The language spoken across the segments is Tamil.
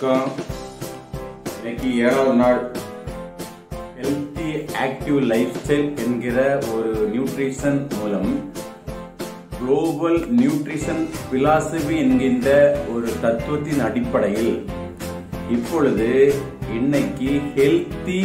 வணக்கம் இன்னைக்கு ஏழாவது நாள் ஹெல்த்தி ஆக்டிவ் லைஃப் ஸ்டைல் என்கிற ஒரு நியூட்ரிஷன் மூலம் குளோபல் நியூட்ரிஷன் பிலாசபி என்கின்ற ஒரு தத்துவத்தின் அடிப்படையில் இப்பொழுது இன்னைக்கு ஹெல்த்தி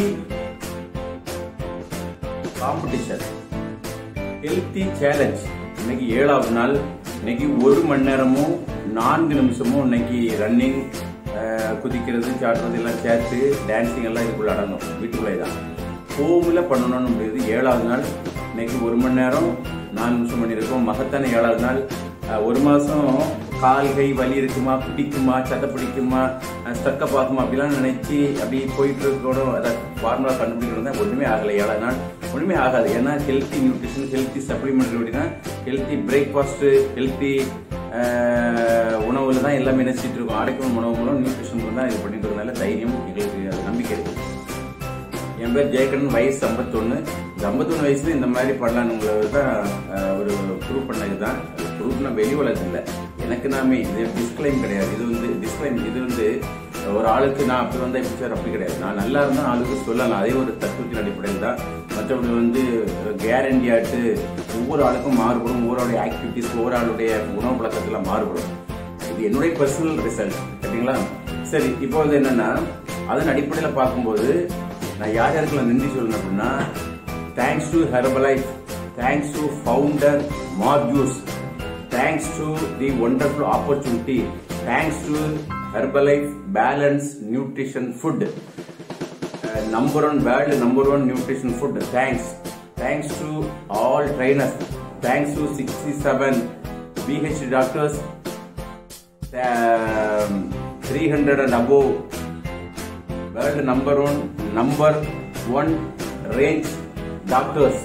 காம்படிஷன் ஹெல்த்தி சேலஞ்ச் இன்னைக்கு ஏழாவது நாள் இன்னைக்கு ஒரு மணி நேரமும் நான்கு நிமிஷமும் இன்னைக்கு ரன்னிங் குதிக்கிறது சாடுறது எல்லாம் சேர்த்து டான்சிங் எல்லாம் இதுக்குள்ள அடங்கும் வீட்டுக்குள்ளே தான் ஹோம்ல பண்ணணும்னு முடியுது ஏழாவது நாள் இன்னைக்கு ஒரு மணி நேரம் நாலு நிமிஷம் பண்ணியிருக்கோம் மகத்தான ஏழாவது நாள் அஹ், ஒரு மாசம் கால் கை வலி இருக்குமா பிடிக்குமா சதை பிடிக்குமா ஸ்டக்க பார்க்குமா அப்படிலாம் நினைச்சு அப்படி போயிட்டு இருக்கணும் அதை ஃபார்முலா கண்டுபிடிக்கணும் தான் ஒண்ணுமே ஆகலை ஏழாவது நாள் ஒண்ணுமே ஆகாது ஏன்னா ஹெல்த்தி நியூட்ரிஷன் ஹெல்த்தி சப்ளிமெண்ட் அப்படின்னா ஹெல்த்தி பிரேக்ஃபாஸ்ட் ஹெல்த்தி உணவுல தான் எல்லாமே நினைச்சிட்டு இருக்கோம் அடைக்கும் உணவு மூலம் நியூட்ரிஷன் மூலம் தான் இது பண்ணிட்டு இருக்கனால தைரியம் எங்களுக்கு அது நம்பிக்கை இருக்கு என் பேர் ஜெயகண்ணன் வயசு 51 இந்த 51 வயசுல இந்த மாதிரி பண்ணலாம்ங்கிறது தான் அஹ், ஒரு ப்ரூவ் பண்ணது தான் ப்ரூவ் நான் வெளி உலகத்தில் இல்லை எனக்கு நாமே இது டிஸ்கிளைம் கிடையாது இது வந்து டிஸ்கிளைம் இது வந்து ஒரு ஆளுக்கு நான் அப்படி வந்தா இப்படி சார் அப்படி கிடையாது நான் நல்லா இருந்தா ஆளுக்கு சொல்லலாம் அதே ஒரு தத்துவத்தின் அடிப்படையில் தான் மற்றபடி வந்து கேரண்டி ஆட்டு ஒவ்வொரு ஆளுக்கும் மாறுபடும் ஒவ்வொரு ஆளுடைய ஆக்டிவிட்டிஸ் ஒவ்வொரு ஆளுடைய உணவு பழக்கத்துல மாறுபடும் இது என்னுடைய பர்சனல் ரிசல்ட் சரிங்களா சரி இப்போ வந்து என்னன்னா அதன் அடிப்படையில் பார்க்கும்போது நான் யார் யாருக்கெல்லாம் நன்றி சொல்லணும் அப்படின்னா thanks to Herbalife thanks to founder Mark Hughes thanks to the wonderful opportunity thanks to Herbalife balance nutrition food number one world number one nutrition food thanks thanks to all trainers thanks to 67 bh doctors um, 300 and above world number one number one range doctors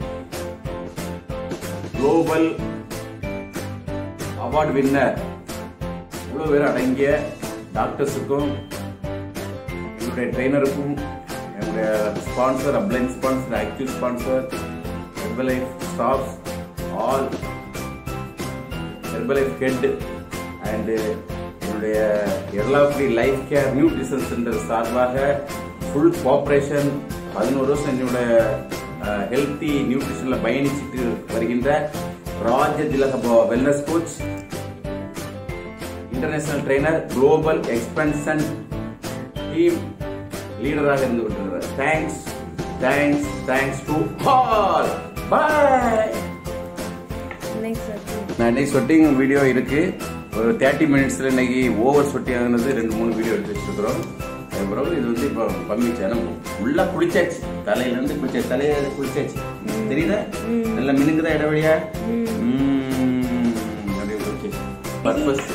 global award winner இவ்வளவு பேர் அடங்கிய டாக்டர்ஸுக்கும் என்னுடைய ட்ரெயினருக்கும் என்னுடைய sponsor upline sponsor active sponsor Herbalife staffs all Herbalife head and என்னுடைய எர்லாஃப்ரி லைஃப் கேர் நியூட்ரிஷன் சென்டர் சார்பாக ஃபுல் கோஆப்ரேஷன் பதினோரு வருஷம் என்னோட ஹெல்த்தி நியூட்ரிஷன்ல பயணிச்சுட்டு வருகின்ற Raja Tilak wellness coach international trainer global expansion team லீடராக இருந்து கொண்டிருக்கிறார் thanks thanks thanks to all bye next வந்து நான் இன்னைக்கு சொட்டிங் வீடியோ இருக்கு ஒரு தேர்ட்டி மினிட்ஸ்ல இன்னைக்கு ஓவர் சொட்டி ஆகுனது ரெண்டு மூணு வீடியோ எடுத்து வச்சிருக்கிறோம் அதுக்கப்புறம் இது வந்து இப்போ பம்மிச்சு நம்ம உள்ள குளிச்சாச்சு தலையில இருந்து குளிச்சாச்சு தலையில குளிச்சாச்சு தெரியுதா நல்லா மினுக்குதா இடைவெளியா ம், அப்படியே குளிச்சாச்சு பர்பஸ்